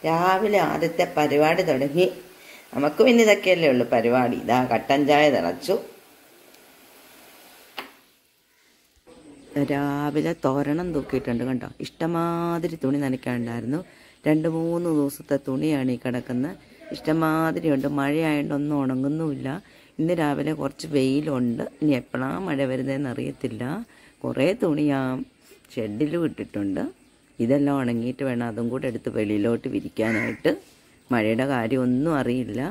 രാവിലെ ആദ്യത്തെ പരിപാടി തുടങ്ങി നമുക്ക് പിന്നെ ഇതൊക്കെയല്ലേ ഉള്ളൂ പരിപാടി ഇതാ കട്ടൻ ചായ തിളച്ചു രാവിലെ തോരണം തൂക്കിയിട്ടുണ്ട് കണ്ടോ ഇഷ്ടമാതിരി തുണി നനയ്ക്കാനുണ്ടായിരുന്നു രണ്ട് മൂന്ന് ദിവസത്തെ തുണിയാണ് ഈ കിടക്കുന്നത് ഇഷ്ടമാതിരി ഉണ്ട് മഴയായതുകൊണ്ട് ഒന്നും ഉണങ്ങുന്നുമില്ല ഇന്ന് രാവിലെ കുറച്ച് വെയിലുണ്ട് ഇനി എപ്പോഴാണ് മഴ വരുന്നതെന്ന് അറിയത്തില്ല കുറേ തുണി ആ ഷെഡിലും ഇട്ടിട്ടുണ്ട് ഇതെല്ലാം ഉണങ്ങിയിട്ട് വേണം അതും കൂടെ എടുത്ത് വെളിയിലോട്ട് വിരിക്കാനായിട്ട് മഴയുടെ കാര്യം ഒന്നും അറിയില്ല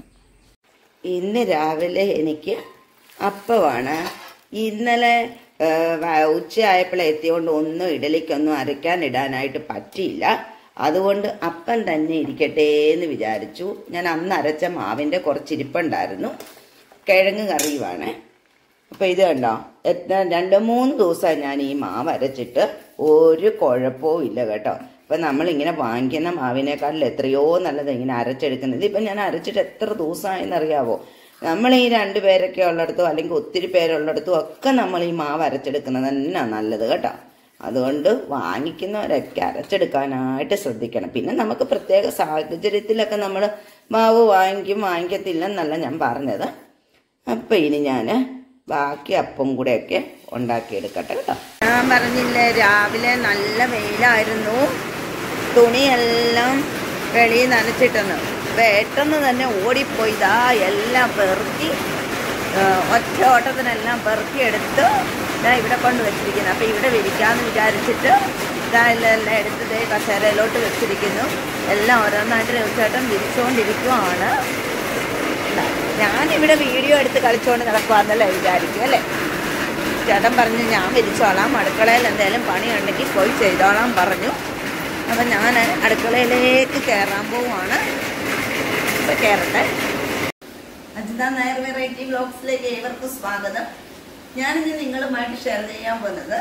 ഇന്ന് രാവിലെ എനിക്ക് അപ്പമാണ് ഇന്നലെ ഉച്ചയായപ്പോൾ എത്തിയോണ്ട് ഒന്നും ഇഡലിക്കൊന്നും അരയ്ക്കാൻ ഇടാനായിട്ട് പറ്റിയില്ല അതുകൊണ്ട് അപ്പം തന്നെ ഇരിക്കട്ടെ എന്ന് വിചാരിച്ചു ഞാൻ അന്ന് അരച്ച മാവിൻ്റെ കുറച്ച് ഇരിപ്പുണ്ടായിരുന്നു കിഴങ്ങ് കറിയുമാണ് അപ്പോൾ ഇത് കണ്ടോ എത്ര രണ്ട് മൂന്ന് ദിവസമായി ഞാൻ ഈ മാവ് അരച്ചിട്ട് ഒരു കുഴപ്പവും ഇല്ല കേട്ടോ ഇപ്പം നമ്മളിങ്ങനെ വാങ്ങിക്കുന്ന മാവിനേക്കാളിൽ എത്രയോ നല്ലത് ഇങ്ങനെ അരച്ചെടുക്കുന്നത് ഇപ്പം ഞാൻ അരച്ചിട്ട് എത്ര ദിവസമായെന്നറിയാവോ നമ്മൾ ഈ രണ്ട് പേരൊക്കെ ഉള്ളിടത്തും അല്ലെങ്കിൽ ഒത്തിരി പേരുള്ളിടത്തും ഒക്കെ നമ്മൾ ഈ മാവ് അരച്ചെടുക്കുന്നത് തന്നെയാണ് നല്ലത് കേട്ടോ അതുകൊണ്ട് വാങ്ങിക്കുന്നവരൊക്കെ അരച്ചെടുക്കാനായിട്ട് ശ്രദ്ധിക്കണം പിന്നെ നമുക്ക് പ്രത്യേക സാഹചര്യത്തിലൊക്കെ നമ്മൾ മാവ് വാങ്ങിക്കും വാങ്ങിക്കത്തില്ലെന്നല്ല ഞാൻ പറഞ്ഞത് അപ്പം ഇനി ഞാൻ ബാക്കി അപ്പം കൂടെയൊക്കെ ഉണ്ടാക്കിയെടുക്കട്ടെ കേട്ടോ ഞാൻ പറഞ്ഞില്ലേ രാവിലെ നല്ല വെയിലായിരുന്നു തുണിയെല്ലാം വെളിയിൽ നനച്ചിട്ടെന്ന് പെട്ടെന്ന് തന്നെ ഓടിപ്പോയി ഇതാ എല്ലാം പെറുക്കി ആ, ഒറ്റ ഓട്ടത്തിനെല്ലാം പെറുക്കിയെടുത്ത് ഇതാ ഇവിടെ കൊണ്ട് വെച്ചിരിക്കുന്നു അപ്പം ഇവിടെ വിരിക്കാമെന്ന് വിചാരിച്ചിട്ട് ഇതാ എല്ലാം എല്ലാം എടുത്ത് ദേ കസേരയിലോട്ട് വെച്ചിരിക്കുന്നു എല്ലാം ഓരോന്നായിട്ട് രവിചേട്ടൻ വിരിച്ചുകൊണ്ടിരിക്കുവാണ് ഇതാ, ഞാനിവിടെ വീഡിയോ എടുത്ത് കളിച്ചുകൊണ്ട് നടക്കുവാന്നല്ലേ വിചാരിക്കും അല്ലേ ചേട്ടൻ പറഞ്ഞു ഞാൻ വിരിച്ചോളാം അടുക്കളയിൽ എന്തെങ്കിലും പണിയുണ്ടെങ്കിൽ പോയി ചെയ്തോളാം പറഞ്ഞു അപ്പം ഞാൻ അടുക്കളയിലേക്ക് കയറാൻ പോവുകയാണ് ഇപ്പം കയറട്ടെ അജിത നായർ വെറൈറ്റി ബ്ലോഗ്സിലേക്ക് ഏവർക്കും സ്വാഗതം ഞാനിന്ന് നിങ്ങളുമായിട്ട് ഷെയർ ചെയ്യാൻ പോകുന്നത്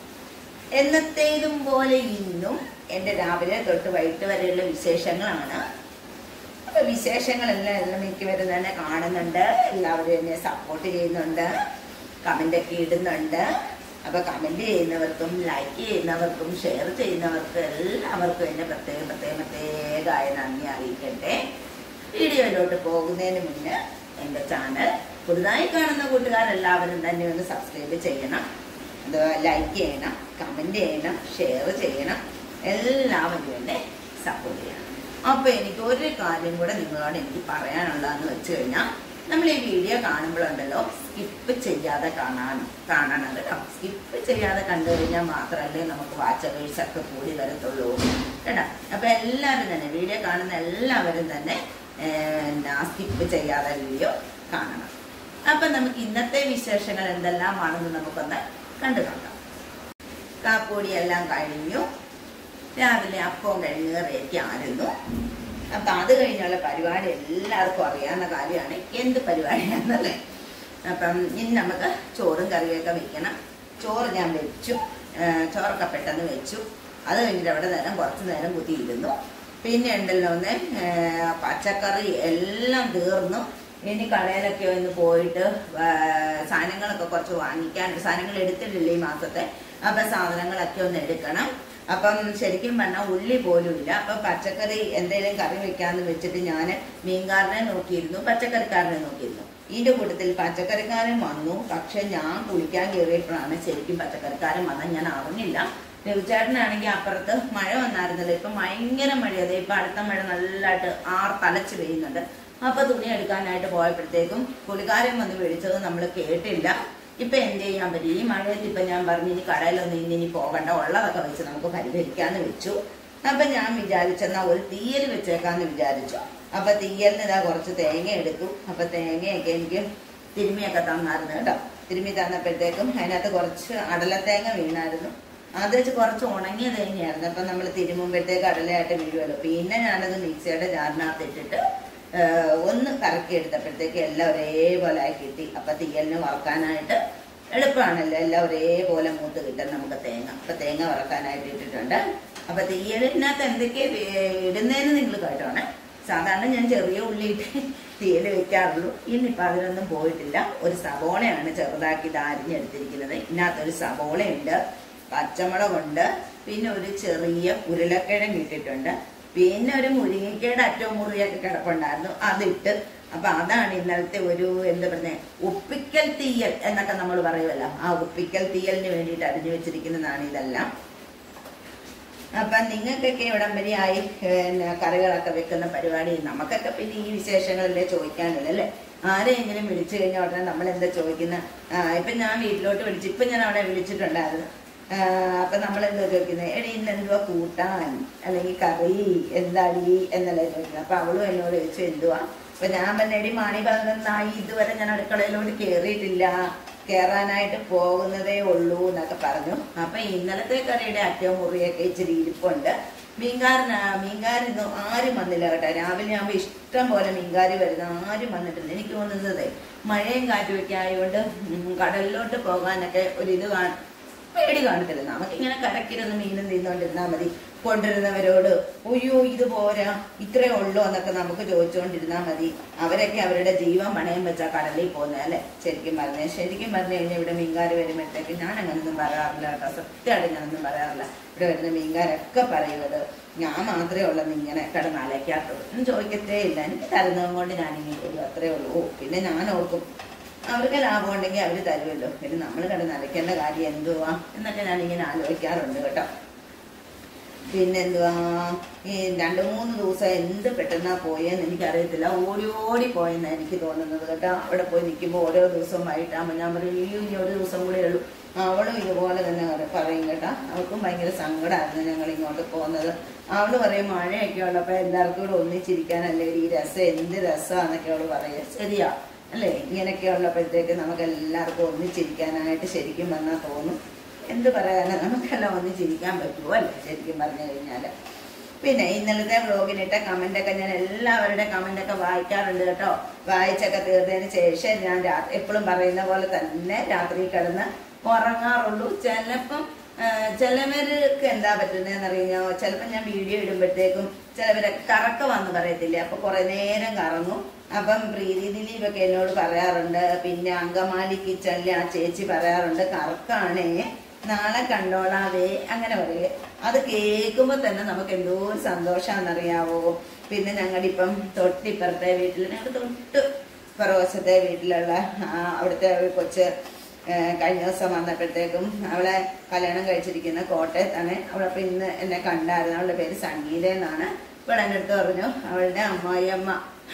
എന്നത്തേതും പോലെ ഇന്നും എൻ്റെ രാവിലെ തൊട്ട് വൈകിട്ട് വരെയുള്ള വിശേഷങ്ങളാണ് അപ്പൊ വിശേഷങ്ങളെല്ലാം എല്ലാം മിക്കവരും തന്നെ കാണുന്നുണ്ട് എല്ലാവരും എന്നെ സപ്പോർട്ട് ചെയ്യുന്നുണ്ട് കമന്റ് ഒക്കെ ഇടുന്നുണ്ട് അപ്പൊ കമന്റ് ചെയ്യുന്നവർക്കും ലൈക്ക് ചെയ്യുന്നവർക്കും ഷെയർ ചെയ്യുന്നവർക്കും എല്ലാവർക്കും എന്നെ പ്രത്യേക പ്രത്യേക പ്രത്യേകമായ നന്ദി അറിയിക്കട്ടെ വീഡിയോയിലോട്ട് പോകുന്നതിന് മുന്നേ എൻ്റെ ചാനൽ പുതുതായി കാണുന്ന കൂട്ടുകാരെല്ലാവരും തന്നെ ഒന്ന് സബ്സ്ക്രൈബ് ചെയ്യണം അത് ലൈക്ക് ചെയ്യണം കമന്റ് ചെയ്യണം ഷെയർ ചെയ്യണം എല്ലാവരും എന്നെ സപ്പോർട്ട് ചെയ്യണം അപ്പൊ എനിക്ക് ഒരു കാര്യം കൂടെ നിങ്ങളോട് എനിക്ക് പറയാനുള്ളതെന്ന് വെച്ച് കഴിഞ്ഞാൽ നമ്മൾ ഈ വീഡിയോ കാണുമ്പോഴുണ്ടല്ലോ സ്കിപ്പ് ചെയ്യാതെ കാണാൻ കാണണം കേട്ടോ സ്കിപ്പ് ചെയ്യാതെ കണ്ടു കഴിഞ്ഞാൽ മാത്രമല്ലേ നമുക്ക് വാച്ചവേഴ്സ് ഒക്കെ കൂടി വരത്തുള്ളൂ കേട്ടോ അപ്പൊ എല്ലാവരും തന്നെ വീഡിയോ കാണുന്ന എല്ലാവരും തന്നെ സ്കിപ്പ് ചെയ്യാതെ വീഡിയോ കാണണം അപ്പൊ നമുക്ക് ഇന്നത്തെ വിശേഷങ്ങൾ എന്തെല്ലാമാണെന്ന് നമുക്കൊന്ന് കണ്ടു നോക്കാം കാപ്പൂടിയെല്ലാം കഴിഞ്ഞു രാവിലെ അപ്പവും കഴിഞ്ഞ് കറിയൊക്കെ ആയിരുന്നു അപ്പൊ അത് കഴിഞ്ഞുള്ള പരിപാടി എല്ലാവർക്കും അറിയാവുന്ന കാര്യമാണ് എന്ത് പരിപാടിയാണെന്നല്ലേ അപ്പം ഇനി നമുക്ക് ചോറും കറിയൊക്കെ വെക്കണം ചോറ് ഞാൻ വെച്ചു ആ, ചോറൊക്കെ പെട്ടെന്ന് വെച്ചു അത് കഴിഞ്ഞിട്ട് അവിടെ നേരം കുറച്ച് നേരം കുത്തിയിരുന്നു പിന്നെ ഉണ്ടല്ലോ ഒന്ന് ആ, പച്ചക്കറി എല്ലാം തീർന്നു ഇനി കടയിലൊക്കെ ഒന്ന് പോയിട്ട് ആ, സാധനങ്ങളൊക്കെ കുറച്ച് വാങ്ങിക്കാൻ സാധനങ്ങൾ എടുത്തിട്ടില്ല ഈ മാസത്തെ അപ്പൊ സാധനങ്ങളൊക്കെ ഒന്ന് എടുക്കണം അപ്പം ശരിക്കും പറഞ്ഞാൽ ഉള്ളി പോലും ഇല്ല അപ്പൊ പച്ചക്കറി എന്തെങ്കിലും കറി വെക്കാന്ന് വെച്ചിട്ട് ഞാൻ മീൻകാരനെ നോക്കിയിരുന്നു പച്ചക്കറിക്കാരനെ നോക്കിയിരുന്നു ഇതിന്റെ കൂട്ടത്തിൽ പച്ചക്കറിക്കാരൻ വന്നു പക്ഷെ ഞാൻ കുളിക്കാൻ കയറിയപ്പോഴാണ് ശരിക്കും പച്ചക്കറിക്കാരൻ വന്നത് ഞാൻ അറിഞ്ഞില്ല രവിചേട്ടനാണെങ്കിൽ അപ്പുറത്ത് മഴ വന്നായിരുന്നല്ലോ ഇപ്പൊ ഭയങ്കര മഴ അതെ ഇപ്പൊ അടുത്ത മഴ നല്ലതായിട്ട് ആർ തലച്ച് പെയ്യുന്നുണ്ട് അപ്പൊ തുണി എടുക്കാനായിട്ട് പോയപ്പോഴത്തേക്കും പുള്ളിക്കാരൻ വന്ന് വിളിച്ചത് നമ്മൾ കേട്ടില്ല ഇപ്പൊ എന്ത് ചെയ്യാൻ പറ്റും ഈ മഴയത്ത് ഇപ്പൊ ഞാൻ പറഞ്ഞു ഇനി കടയിലൊന്നും ഇനി ഇനി പോകണ്ട ഉള്ളതൊക്കെ വെച്ച് നമുക്ക് പരിഹരിക്കാന്ന് വെച്ചു അപ്പൊ ഞാൻ വിചാരിച്ചെന്നാ ഒരു തീയൽ വെച്ചേക്കാന്ന് വിചാരിച്ചു അപ്പൊ തീയലിന് ഇതാ കുറച്ച് തേങ്ങ എടുത്തു അപ്പൊ തേങ്ങയൊക്കെ എനിക്ക് തിരുമിയൊക്കെ തന്നായിരുന്നു കേട്ടോ തിരുമി തന്നപ്പോഴത്തേക്കും അതിനകത്ത് കുറച്ച് അടലത്തേങ്ങ വീണായിരുന്നു അത് വെച്ച് കുറച്ച് ഉണങ്ങിയ തേങ്ങയായിരുന്നു അപ്പൊ നമ്മൾ തിരുമുമ്പോഴത്തേക്ക് അടലയായിട്ട് വീഴുമല്ലോ പിന്നെ ഞാനത് മിക്സിയുടെ ജാറിനകത്ത് ഇട്ടിട്ട് ഏഹ് ഒന്ന് കറക്കി എടുത്തപ്പോഴത്തേക്ക് എല്ലാം ഒരേപോലെ ആയി കിട്ടി അപ്പൊ തീയലിന് വറക്കാനായിട്ട് എളുപ്പമാണല്ലോ എല്ലാം ഒരേപോലെ മൂത്ത് കിട്ടും നമുക്ക് തേങ്ങ അപ്പൊ തേങ്ങ വറക്കാനായിട്ട് ഇട്ടിട്ടുണ്ട് അപ്പൊ തീയലിനകത്ത് എന്തൊക്കെ ഇടുന്നതെന്ന് നിങ്ങൾ കേട്ടോണേ സാധാരണ ഞാൻ ചെറിയ ഉള്ളി ഇട്ട് തീയൽ വെക്കാറുള്ളൂ ഇന്നിപ്പോ അതിനൊന്നും പോയിട്ടില്ല ഒരു സവോളയാണ് ചെറുതാക്കി ഇത് അരിഞ്ഞെടുത്തിരിക്കുന്നത് ഇതിനകത്തൊരു സവോളയുണ്ട് പച്ചമുളകുണ്ട് പിന്നെ ഒരു ചെറിയ ഉരുളക്കിഴങ്ങ് ഇട്ടിട്ടുണ്ട് പിന്നെ ഒരു മുരിങ്ങയ്ക്കയുടെ അറ്റവും മുറിയൊക്കെ കിടപ്പുണ്ടായിരുന്നു അതിട്ട് അപ്പൊ അതാണ് ഇന്നലത്തെ ഒരു എന്താ പറഞ്ഞ ഒപ്പിക്കൽ തീയൽ എന്നൊക്കെ നമ്മൾ പറയുമല്ലോ ആ ഒപ്പിക്കൽ തീയലിന് വേണ്ടിയിട്ട് അരിഞ്ഞു വെച്ചിരിക്കുന്നതാണ് ഇതെല്ലാം അപ്പൊ നിങ്ങൾക്കൊക്കെ ഇവിടം വരെയായി പിന്നെ കറികളൊക്കെ വെക്കുന്ന പരിപാടി നമുക്കൊക്കെ പിന്നെ ഈ വിശേഷങ്ങളല്ലേ ചോദിക്കാനുള്ളൂ അല്ലേ ആരെയെങ്കിലും വിളിച്ചു കഴിഞ്ഞാൽ ഉടനെ നമ്മൾ എന്താ ചോദിക്കുന്ന ഇപ്പൊ ഞാൻ വീട്ടിലോട്ട് വിളിച്ചു ഇപ്പൊ ഞാൻ അവിടെ വിളിച്ചിട്ടുണ്ടായിരുന്നു ആ, അപ്പൊ നമ്മൾ എന്താ ചോദിക്കുന്നത് എടി ഇന്ന് എന്തുവാ കൂട്ടാൻ അല്ലെങ്കിൽ കറി എന്താടി എന്നല്ലേ ചോദിക്കുന്നത് അപ്പൊ അവളും എന്നോട് ചോദിച്ചു എന്തുവാ അപ്പൊ ഞാൻ പറഞ്ഞ എടി മാണി പറഞ്ഞായി ഇതുവരെ ഞാൻ അടുക്കളയിലോട്ട് കയറിയിട്ടില്ല കയറാനായിട്ട് പോകുന്നതേ ഉള്ളൂ എന്നൊക്കെ പറഞ്ഞു അപ്പൊ ഇന്നലത്തെ കറിയുടെ അറ്റവും മുറിയൊക്കെ ഇച്ചിരി ഇരിപ്പുണ്ട് മീൻകാരൻ മീൻകാരൻ ഇന്ന് ആരും വന്നില്ല കേട്ടോ രാവിലെ ആകുമ്പോൾ ഇഷ്ടം പോലെ മീൻകാരി വരുന്ന ആരും വന്നിട്ടില്ല എനിക്ക് തോന്നുന്നത് മഴയും കാറ്റും ഒക്കെ ആയതുകൊണ്ട് ഉം, കടലിലോട്ട് പോകാനൊക്കെ ഒരു ഇത് കാണും പേടി കാണത്തില്ല നമുക്കിങ്ങനെ കരക്കിരുന്ന് മീനും തിന്നോണ്ടിരുന്നാൽ മതി കൊണ്ടുവരുന്നവരോട് ഒയ്യോ ഇത് പോരാ ഇത്രേ ഉള്ളൂ എന്നൊക്കെ നമുക്ക് ചോദിച്ചുകൊണ്ടിരുന്നാൽ മതി അവരൊക്കെ അവരുടെ ജീവൻ പണയം വെച്ചാ കടലിൽ പോകുന്നത് അല്ലേ ശരിക്കും പറഞ്ഞേ ശരിക്കും പറഞ്ഞു കഴിഞ്ഞാൽ ഇവിടെ മീൻകാർ വരുമ്പോഴത്തേക്ക് ഞാൻ അങ്ങനൊന്നും പറയാറില്ല കേട്ടോ സത്യമായിട്ട് ഞാനൊന്നും പറയാറില്ല ഇവിടെ വരുന്ന മീൻകാരൊക്കെ പറയുന്നത് ഞാൻ മാത്രമേ ഉള്ളെന്ന് ഇങ്ങനെ കിടന്ന് അലയ്ക്കാത്തത് ഒന്നും ചോദിക്കത്തേ ഇല്ല എനിക്ക് തരുന്നതും കൊണ്ട് ഞാനിങ്ങനെ വരും അത്രേ ഉള്ളൂ ഓ പിന്നെ ഞാൻ ഓർക്കും അവർക്ക് ലാഭം ഉണ്ടെങ്കിൽ അവർ തരുമല്ലോ പിന്നെ നമ്മൾ കിടന്ന് അലയ്ക്കേണ്ട കാര്യം എന്തുവാ എന്നൊക്കെ ഞാനിങ്ങനെ ആലോചിക്കാറുണ്ട് കേട്ടോ പിന്നെന്തുവാ ഈ രണ്ട് മൂന്ന് ദിവസം എന്ത് പെട്ടെന്നാ പോയെന്ന് എനിക്കറിയത്തില്ല ഓടി ഓടി പോയെന്ന് എനിക്ക് തോന്നുന്നത് കേട്ടോ അവിടെ പോയി നിൽക്കുമ്പോൾ ഓരോ ദിവസവും വൈകിട്ടാകുമ്പോൾ ഞാൻ പറയും "അയ്യോ, ഇനി ഒരു ദിവസം കൂടെ ഉള്ളൂ അവളും ഇതുപോലെ തന്നെ പറ- പറയും കേട്ടോ അവൾക്കും ഭയങ്കര സങ്കടമായിരുന്നു ഞങ്ങൾ ഇങ്ങോട്ട് പോകുന്നത് അവള് പറയും മഴയൊക്കെ ഉള്ളപ്പോൾ എല്ലാവർക്കും കൂടെ ഒന്നിച്ചിരിക്കാനല്ലേ ഈ രസം എന്ത് രസമാന്നൊക്കെ അവള് പറയുക ശരിയാ അല്ലേ ഇങ്ങനെയൊക്കെ ഉള്ളപ്പോഴത്തേക്ക് നമുക്ക് എല്ലാവർക്കും ഒന്നിച്ചിരിക്കാനായിട്ട് ശരിക്കും വന്നാൽ തോന്നും എന്ത് പറയാനാ നമുക്കെല്ലാം ഒന്നിച്ചിരിക്കാൻ പറ്റുമോ അല്ലേ ശരിക്കും പറഞ്ഞു കഴിഞ്ഞാൽ പിന്നെ ഇന്നലത്തെ വ്ളോഗിനിട്ട കമന്റ് ഒക്കെ ഞാൻ എല്ലാവരുടെ കമന്റ് ഒക്കെ വായിക്കാറുണ്ട് കേട്ടോ വായിച്ചൊക്കെ തീർന്നതിന് ശേഷം ഞാൻ എപ്പോഴും പറയുന്ന പോലെ തന്നെ രാത്രി കിടന്ന് ഉറങ്ങാറുള്ളൂ ചിലപ്പം ആ, ചിലവർക്ക് എന്താ പറ്റുന്നതെന്ന് അറിഞ്ഞോ ചിലപ്പോൾ ഞാൻ വീഡിയോ ഇടുമ്പോഴത്തേക്കും ചിലവരൊക്കെ കറക്ക വന്ന് പറയത്തില്ലേ അപ്പൊ കുറെ നേരം കറങ്ങും അപ്പം പ്രീതി ദിലീപൊക്കെ എന്നോട് പറയാറുണ്ട് പിന്നെ അങ്കമാലി കിച്ചണിലെ ആ ചേച്ചി പറയാറുണ്ട് കറക്കാണേ നാളെ കണ്ടോളാവേ അങ്ങനെ പറയേ അത് കേൾക്കുമ്പോൾ തന്നെ നമുക്ക് എന്തോ ഒരു സന്തോഷാന്നറിയാവോ പിന്നെ ഞങ്ങളുടെ ഇപ്പം തൊട്ടിപ്പുറത്തെ വീട്ടിൽ ഞങ്ങളുടെ തൊട്ട് പുറവശത്തെ വീട്ടിലുള്ള ആ, അവിടുത്തെ ഒരു കൊച്ച് ഏ, കഴിഞ്ഞ ദിവസം വന്നപ്പോഴത്തേക്കും അവളെ കല്യാണം കഴിച്ചിരിക്കുന്ന കോട്ടയത്താണ് അവളപ്പം ഇന്ന് എന്നെ കണ്ടായിരുന്നു അവളുടെ പേര് സംഗീത എന്നാണ് ഇവിടെ എൻ്റെ അടുത്ത് പറഞ്ഞു അവളുടെ അമ്മായിയമ്മ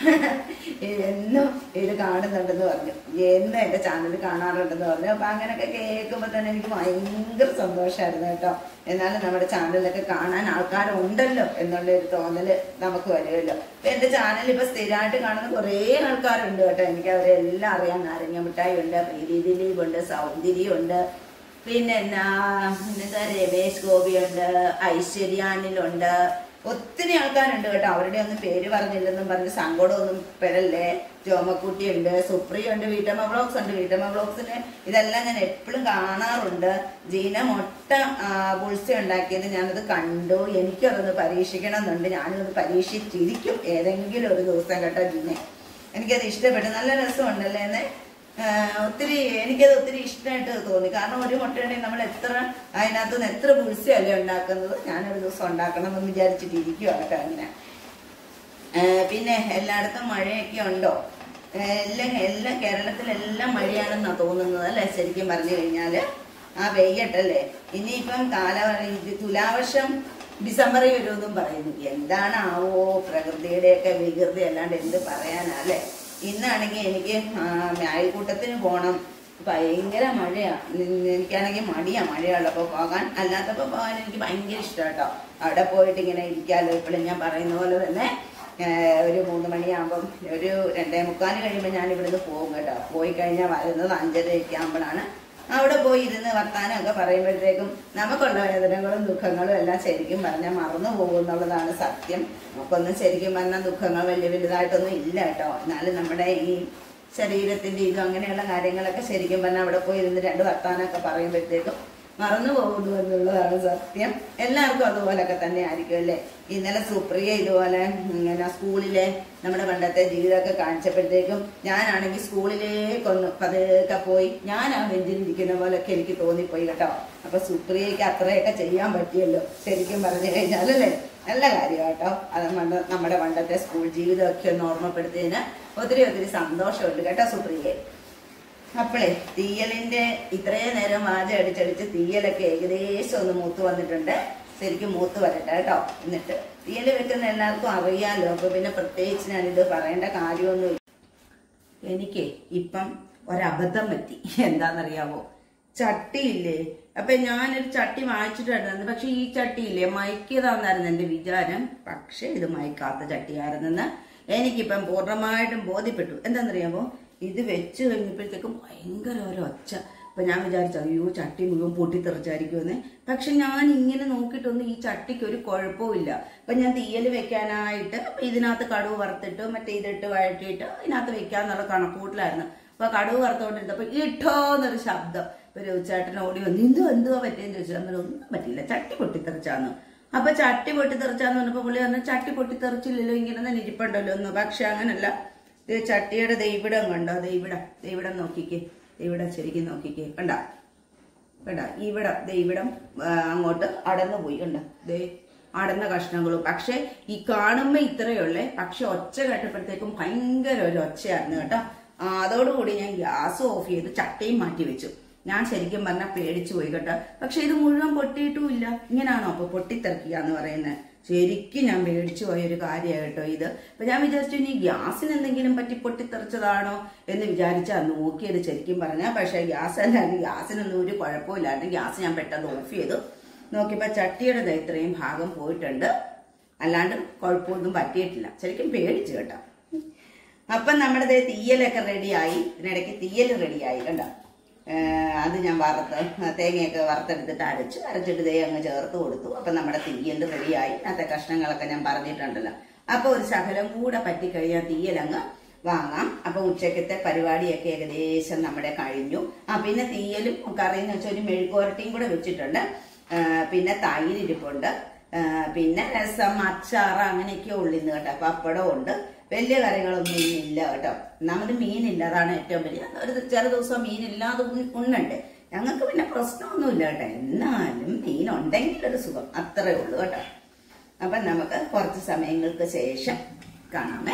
എന്നും ഇത് കാണുന്നുണ്ടെന്ന് പറഞ്ഞു എന്നും എൻ്റെ ചാനൽ കാണാറുണ്ടെന്ന് പറഞ്ഞു അപ്പൊ അങ്ങനെയൊക്കെ കേൾക്കുമ്പോൾ തന്നെ എനിക്ക് ഭയങ്കര സന്തോഷമായിരുന്നു കേട്ടോ എന്നാലും നമ്മുടെ ചാനലൊക്കെ കാണാൻ ആൾക്കാരുണ്ടല്ലോ എന്നുള്ള ഒരു തോന്നല് നമുക്ക് വരുമല്ലോ ഇപ്പൊ എൻ്റെ ചാനൽ ഇപ്പൊ സ്ഥിരമായിട്ട് കാണുന്ന കുറേ ആൾക്കാരുണ്ട് കേട്ടോ എനിക്ക് അവരെല്ലാം അറിയാം നാരങ്ങ മിഠായി ഉണ്ട് പ്രീതി ദിലീപ് ഉണ്ട് സൗന്ദര്യം ഉണ്ട് പിന്നെ എന്നാ എന്താ രമേശ് ഗോപിയുണ്ട് ഐശ്വര്യാനിലുണ്ട് ഒത്തിരി ആൾക്കാരുണ്ട് കേട്ടോ അവരുടെ ഒന്നും പേര് പറഞ്ഞില്ലെന്നും പറഞ്ഞ് സങ്കടമൊന്നും പെടല്ലേ ജോമക്കുട്ടിയുണ്ട് സുപ്രിയുണ്ട് വീട്ടമ്മ ബ്ലോഗ്സ് ഉണ്ട് വീട്ടമ്മ ബ്ലോഗ്സിന് ഇതെല്ലാം ഞാൻ എപ്പോഴും കാണാറുണ്ട് ജീന മൊട്ട ബുൾസ ഉണ്ടാക്കിയത് ഞാനത് കണ്ടു എനിക്കും അതൊന്ന് പരീക്ഷിക്കണം എന്നുണ്ട് ഞാനത് പരീക്ഷിച്ചിരിക്കും ഏതെങ്കിലും ഒരു ദിവസം കേട്ടോ ജീനെ എനിക്കത് ഇഷ്ടപ്പെട്ടു നല്ല രസമുണ്ടല്ലേ എന്നേ ആഹ് ഒത്തിരി എനിക്കത് ഒത്തിരി ഇഷ്ടമായിട്ട് തോന്നി കാരണം ഒരു മുട്ടയുണ്ടെങ്കിൽ നമ്മൾ എത്ര അതിനകത്ത് നിന്ന് എത്ര പുളിസയല്ലേ ഉണ്ടാക്കുന്നത് ഞാനൊരു ദിവസം ഉണ്ടാക്കണം എന്ന് വിചാരിച്ചിട്ടിരിക്കുക കേട്ടോ അങ്ങനെ ആഹ് പിന്നെ എല്ലായിടത്തും മഴയൊക്കെ ഉണ്ടോ ആഹ് എല്ലാം എല്ലാം കേരളത്തിലെല്ലാം മഴയാണെന്നാണ് തോന്നുന്നത് അല്ലേ ശരിക്കും പറഞ്ഞു കഴിഞ്ഞാൽ ആ പെയ്യട്ടല്ലേ ഇനിയിപ്പം കാല ഇത് തുലാവർഷം ഡിസംബറിൽ വരുമെന്നും പറയുന്നു എന്താണാവോ പ്രകൃതിയുടെയൊക്കെ വികൃതി അല്ലാണ്ട് എന്ത് പറയാനാ അല്ലേ ഇന്നാണെങ്കിൽ എനിക്ക് ആ, അയൽക്കൂട്ടത്തിന് പോകണം ഭയങ്കര മഴയാ ഉം, എനിക്കാണെങ്കിൽ മടിയാ മഴയുള്ളപ്പോൾ പോകാൻ അല്ലാത്തപ്പോൾ പോകാൻ എനിക്ക് ഭയങ്കര ഇഷ്ടം കേട്ടോ അവിടെ പോയിട്ട് ഇങ്ങനെ ഇരിക്കാമല്ലോ ഇപ്പോഴും ഞാൻ പറയുന്ന പോലെ തന്നെ ആ, ഒരു മൂന്ന് മണിയാകുമ്പം ഒരു രണ്ടേ മുക്കാൽ കഴിയുമ്പോൾ ഞാൻ ഇവിടുന്ന് പോകും കേട്ടോ പോയി കഴിഞ്ഞാൽ വരുന്നത് അഞ്ചരയൊക്കെ ആകുമ്പോഴാണ് അവിടെ പോയി ഇരുന്ന് വർത്താനമൊക്കെ പറയുമ്പോഴത്തേക്കും നമുക്കുള്ള വേദനകളും ദുഃഖങ്ങളും എല്ലാം ശരിക്കും പറഞ്ഞാൽ മറന്നു പോകും എന്നുള്ളതാണ് സത്യം നമുക്കൊന്നും ശരിക്കും പറഞ്ഞാൽ ദുഃഖങ്ങൾ വലിയ വലുതായിട്ടൊന്നും ഇല്ല കേട്ടോ എന്നാലും നമ്മുടെ ഈ ശരീരത്തിന്റെ ഇതും അങ്ങനെയുള്ള കാര്യങ്ങളൊക്കെ ശരിക്കും പറഞ്ഞാൽ അവിടെ പോയി ഇരുന്ന് രണ്ട് വർത്താനമൊക്കെ പറയുമ്പോഴത്തേക്കും മറന്നു പോകുന്നു എന്നുള്ളതാണ് സത്യം എല്ലാവർക്കും അതുപോലൊക്കെ തന്നെ ആയിരിക്കും അല്ലേ ഇന്നലെ സുപ്രിയ ഇതുപോലെ ഇങ്ങനെ സ്കൂളിലെ നമ്മുടെ പണ്ടത്തെ ജീവിതമൊക്കെ കാണിച്ചപ്പോഴത്തേക്കും ഞാനാണെങ്കിൽ സ്കൂളിലേക്കൊന്ന് പതുക്കെ പോയി ഞാൻ ആ ബെഞ്ചിലിരിക്കുന്ന പോലൊക്കെ എനിക്ക് തോന്നിപ്പോയി കേട്ടോ അപ്പൊ സുപ്രിയയ്ക്ക് അത്രയൊക്കെ ചെയ്യാൻ പറ്റിയല്ലോ ശരിക്കും പറഞ്ഞു കഴിഞ്ഞാലല്ലേ നല്ല കാര്യം കേട്ടോ അത് നമ്മുടെ- നമ്മുടെ പണ്ടത്തെ സ്കൂൾ ജീവിതമൊക്കെ ഒന്ന് ഓർമ്മപ്പെടുത്തിയതിന് ഒത്തിരി ഒത്തിരി സന്തോഷമുണ്ട് കേട്ടോ സുപ്രിയെ അപ്പോളേ തീയലിന്റെ ഇത്രയും നേരം വാചം അടിച്ചടിച്ച് തീയലൊക്കെ ഏകദേശം ഒന്ന് മൂത്ത് വന്നിട്ടുണ്ട് ശരിക്കും മൂത്ത് വരട്ടെ കേട്ടോ എന്നിട്ട് തീയൽ വെക്കുന്ന എല്ലാവർക്കും അറിയാലോ അപ്പൊ പിന്നെ പ്രത്യേകിച്ച് ഞാനിത് പറയേണ്ട കാര്യമൊന്നും എനിക്ക് ഇപ്പം ഒരബദ്ധം പറ്റി എന്താണെന്നറിയാവോ ചട്ടിയില്ലേ അപ്പൊ ഞാനൊരു ചട്ടി വാങ്ങിച്ചിട്ടുണ്ടായിരുന്നു പക്ഷെ ഈ ചട്ടിയില്ലേ മയക്കിയതാന്നായിരുന്നു എന്റെ വിചാരം പക്ഷെ ഇത് മയക്കാത്ത ചട്ടിയായിരുന്നെന്ന് എനിക്കിപ്പം പൂർണ്ണമായിട്ടും ബോധ്യപ്പെട്ടു എന്താണെന്നറിയാമോ ഇത് വെച്ച് കഴിഞ്ഞപ്പോഴത്തേക്കും ഭയങ്കര ഒരു ഒച്ച അപ്പൊ ഞാൻ വിചാരിച്ചു അയ്യോ ചട്ടി മുഴുവൻ പൊട്ടിത്തെറിച്ചായിരിക്കുമെന്ന് പക്ഷെ ഞാൻ ഇങ്ങനെ നോക്കിയിട്ടൊന്നും ഈ ചട്ടിക്ക് ഒരു കുഴപ്പമില്ല അപ്പൊ ഞാൻ തീയൽ വെക്കാനായിട്ട് ഇതിനകത്ത് കടുവ് വറുത്തിട്ട് മറ്റേ ഇതിട്ട് വഴറ്റിയിട്ട് ഇതിനകത്ത് വെക്കാന്നുള്ള കണക്കൂട്ടിലായിരുന്നു അപ്പൊ കടുവ് വറുത്തോണ്ടിരുന്നപ്പോ ഇട്ടോ എന്നൊരു ശബ്ദം ഇപ്പൊ രവിചേട്ടൻ ഓടി വന്നു എന്തോ എന്തോ പറ്റിയെന്ന് ചോദിച്ചു നമ്മൾ ഒന്നും പറ്റിയില്ല ചട്ടി പൊട്ടിത്തെറിച്ചാന്ന് അപ്പൊ ചട്ടി പൊട്ടിത്തെറിച്ചാന്ന് പറഞ്ഞപ്പോ പുള്ളി പറഞ്ഞു ചട്ടി പൊട്ടിത്തെറിച്ചില്ലല്ലോ ഇങ്ങനെ തന്നെ ഇരിപ്പുണ്ടല്ലോ എന്ന് പക്ഷെ അങ്ങനല്ല ഇത് ചട്ടിയുടെ ദൈവിടം കണ്ടോ ദൈവിടം ദൈവിടം നോക്കിക്കേ ദൈവിടം ശരിക്കും നോക്കിക്കേ കണ്ട കണ്ട ഇവിടെ ദേ ഇവിടം ആ, അങ്ങോട്ട് അടന്നു പോയി കണ്ട ദേ അടന്ന കഷ്ണങ്ങളും പക്ഷെ ഈ കാണുമ്പോ ഇത്രയുള്ളേ പക്ഷെ ഒച്ച കേട്ടപ്പോഴത്തേക്കും ഭയങ്കര ഒരു ഒച്ചയായിരുന്നു കേട്ടോ ആ, അതോടുകൂടി ഞാൻ ഗ്യാസ് ഓഫ് ചെയ്ത് ചട്ടയും മാറ്റി വെച്ചു ഞാൻ ശരിക്കും പറഞ്ഞാൽ പേടിച്ചു പോയി കേട്ടോ പക്ഷെ ഇത് മുഴുവൻ പൊട്ടിയിട്ടുമില്ല ഇങ്ങനാണോ അപ്പൊ പൊട്ടിത്തെറിക്കുക എന്ന് പറയുന്നത് ശരിക്കും ഞാൻ പേടിച്ചു പോയ ഒരു കാര്യമാണ് കേട്ടോ ഇത് അപ്പൊ ഞാൻ വിചാരിച്ചു ഇനി ഗ്യാസിന് എന്തെങ്കിലും പറ്റി പൊട്ടിത്തെറിച്ചതാണോ എന്ന് വിചാരിച്ചാ നോക്കിയത് ശരിക്കും പറഞ്ഞാൽ പക്ഷെ ഗ്യാസ് അല്ലാണ്ട് ഗ്യാസിനൊന്നും ഒരു കുഴപ്പമില്ലാണ്ട് ഗ്യാസ് ഞാൻ പെട്ടെന്ന് ഓഫ് ചെയ്തു നോക്കിയപ്പോ ചട്ടിയുടെ ദേ ഇത്രയും ഭാഗം പോയിട്ടുണ്ട് അല്ലാണ്ട് കുഴപ്പമൊന്നും പറ്റിയിട്ടില്ല ശരിക്കും പേടിച്ചു കേട്ടോ അപ്പം നമ്മുടെ ദേ തീയലൊക്കെ റെഡിയായി ഇതിനിടയ്ക്ക് തീയൽ റെഡിയായി കണ്ടോ ഏഹ് അത് ഞാൻ വറുത്ത് തേങ്ങയൊക്കെ വറുത്തെടുത്തിട്ട് അരച്ചു അരച്ചിട്ട് ദേ അങ്ങ് ചേർത്ത് കൊടുത്തു അപ്പം നമ്മുടെ തീയൽ റെഡിയായി അതിനകത്തെ കഷ്ണങ്ങളൊക്കെ ഞാൻ പറഞ്ഞിട്ടുണ്ടല്ലോ അപ്പൊ ഒരു ശകലം കൂടെ പറ്റിക്കഴിഞ്ഞാൽ തീയലങ്ങ് വാങ്ങാം അപ്പൊ ഉച്ചക്കത്തെ പരിപാടിയൊക്കെ ഏകദേശം നമ്മുടെ കഴിഞ്ഞു ആ പിന്നെ തീയലും കറിയെന്ന് വെച്ചാൽ ഒരു മെഴുകുവരട്ടിയും കൂടെ വെച്ചിട്ടുണ്ട് ആ, പിന്നെ തൈര് ഇരിപ്പുണ്ട് ആ, പിന്നെ രസം അച്ചാറ് അങ്ങനെയൊക്കെ ഉള്ളിന്ന് കേട്ടോ പപ്പടം ഉണ്ട് വലിയ കറികളൊന്നും ഇന്നില്ല കേട്ടോ നമ്മുടെ മീനില്ല അതാണ് ഏറ്റവും വലിയ ഒരു ചെറു ദിവസം മീനില്ലാതെ ഉൺ- ഉണ്ണണ്ടേ ഞങ്ങൾക്ക് പിന്നെ പ്രശ്നമൊന്നുമില്ല കേട്ടോ എന്നാലും മീൻ ഉണ്ടെങ്കിൽ ഒരു സുഖം അത്രേ ഉള്ളൂ കേട്ടോ അപ്പൊ നമുക്ക് കുറച്ച് സമയങ്ങൾക്ക് ശേഷം കാണാമേ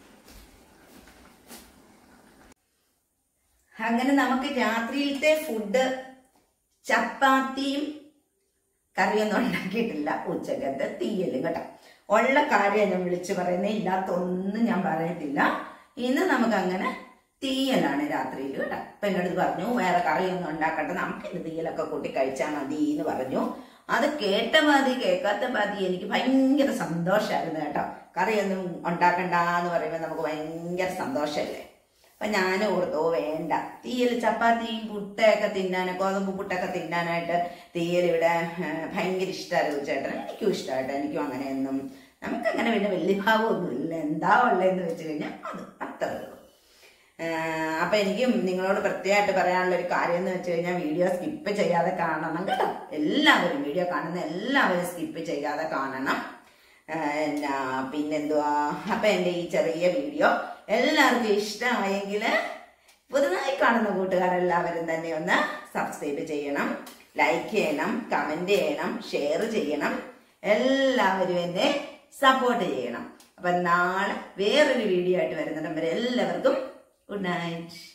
അങ്ങനെ നമുക്ക് രാത്രിയിലത്തെ ഫുഡ് ചപ്പാത്തിയും കറിയൊന്നും ഉണ്ടാക്കിയിട്ടില്ല ഉച്ചക്കത്തെ തീയലും കേട്ടോ ഉള്ള കാര്യം ഞാൻ വിളിച്ചു പറയുന്നത് ഇല്ലാത്തൊന്നും ഞാൻ പറയത്തില്ല ഇന്ന് നമുക്ക് അങ്ങനെ തീയലാണ് രാത്രിയിൽ കേട്ടോ അപ്പൊ എന്നോട് പറഞ്ഞു വേറെ കറിയൊന്നും ഉണ്ടാക്കട്ടെ നമുക്ക് ഇത് തീയലൊക്കെ കൂട്ടി കഴിച്ചാൽ മതി എന്ന് പറഞ്ഞു അത് കേട്ട മതി കേൾക്കാത്ത മതി എനിക്ക് ഭയങ്കര സന്തോഷമായിരുന്നു കേട്ടോ കറിയൊന്നും ഉണ്ടാക്കണ്ട എന്ന് പറയുമ്പോൾ നമുക്ക് ഭയങ്കര സന്തോഷമല്ലേ അപ്പൊ ഞാൻ ഓർത്തു "ഓ, വേണ്ട തീയൽ ചപ്പാത്തിയും പുട്ടൊക്കെ തിന്നാൻ ഗോതമ്പ് പുട്ടൊക്കെ തിന്നാനായിട്ട് തീയൽ ഇവിടെ ആ, ഭയങ്കര ഇഷ്ടമായിരുന്നു ചേട്ടൻ എനിക്കും ഇഷ്ടമായിട്ട് എനിക്കും അങ്ങനെയൊന്നും നമുക്കങ്ങനെ പിന്നെ വലിയ ഭാവമൊന്നും ഇല്ല എന്താ ഉള്ളതെന്ന് വെച്ച് കഴിഞ്ഞാൽ അത് അത്രേ ഉള്ളൂ ആഹ് അപ്പൊ എനിക്കും നിങ്ങളോട് പ്രത്യേകമായിട്ട് പറയാനുള്ള ഒരു കാര്യം എന്ന് വെച്ച് കഴിഞ്ഞാൽ വീഡിയോ സ്കിപ്പ് ചെയ്യാതെ കാണണം കേട്ടോ എല്ലാവരും വീഡിയോ കാണുന്ന എല്ലാവരും സ്കിപ്പ് ചെയ്യാതെ കാണണം ആഹ് എന്നാ പിന്നെന്തുവാ അപ്പൊ എന്റെ ഈ ചെറിയ വീഡിയോ എല്ലാവർക്കും ഇഷ്ടമായെങ്കിൽ പുതുതായി കാണുന്ന കൂട്ടുകാരെല്ലാവരും തന്നെ ഒന്ന് സബ്സ്ക്രൈബ് ചെയ്യണം ലൈക്ക് ചെയ്യണം കമന്റ് ചെയ്യണം ഷെയർ ചെയ്യണം എല്ലാവരും എന്നെ സപ്പോർട്ട് ചെയ്യണം അപ്പൊ നാളെ വേറൊരു വീഡിയോ ആയിട്ട് വരുന്നിടം വരെ എല്ലാവർക്കും ഗുഡ് നൈറ്റ്